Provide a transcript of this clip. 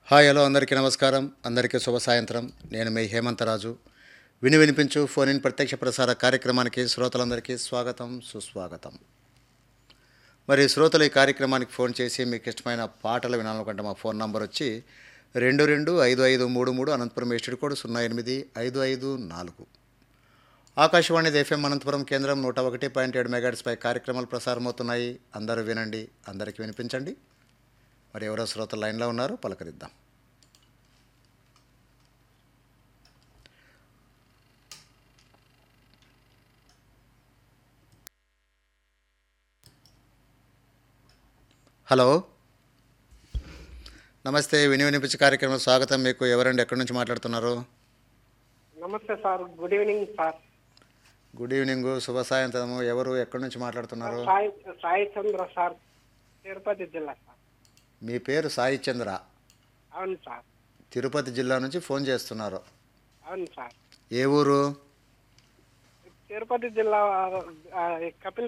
hi hello అందరికీ నమస్కారం అందరికీ శుభ సాయంత్రం నేను మీ హేమంతరాజు విని వినిపించు ఫోన్ ఇన్ ప్రత్యక్ష ప్రసార కార్యక్రమానికి శ్రోతలందరికీ స్వాగతం సుస్వాగతం మరి శ్రోతలు ఈ కార్యక్రమానికి ఫోన్ చేసి మీకు ఇష్టమైన పాటలు వినాలనుకుంటే మా ఫోన్ నంబర్ వచ్చి రెండు రెండు ఐదు ఐదు మూడు మూడు అనంతపురం ఎస్టీడ్ కోడ్ సున్నా ఎనిమిది ఐదు ఐదు నాలుగు ఆకాశవాణి ఎఫ్ఎం అనంతపురం కేంద్రం నూట ఒకటి పాయింట్ ఏడు మెగాట్స్పై కార్యక్రమాలు ప్రసారమవుతున్నాయి అందరూ వినండి అందరికీ వినిపించండి మరి ఎవరో శ్రోతలు లైన్లో ఉన్నారు పలకరిద్దాం హలో నమస్తే విని వినిపించే కార్యక్రమం స్వాగతం మీకు ఎవరండి ఎక్కడి నుంచి మాట్లాడుతున్నారు నమస్తే sir good evening sir good evening శుభ సాయంత్రము ఎవరు ఎక్కడి నుంచి మాట్లాడుతున్నారు సాయి సాయి చంద్ర సార్ తిరుపతి జిల్లా సార్ మీ పేరు సాయి చంద్ర అవును సార్ తిరుపతి జిల్లా నుంచి ఫోన్ చేస్తున్నారు అవును సార్ ఏ ఊరు తిరుపతి జిల్లా ఆ, కపిల్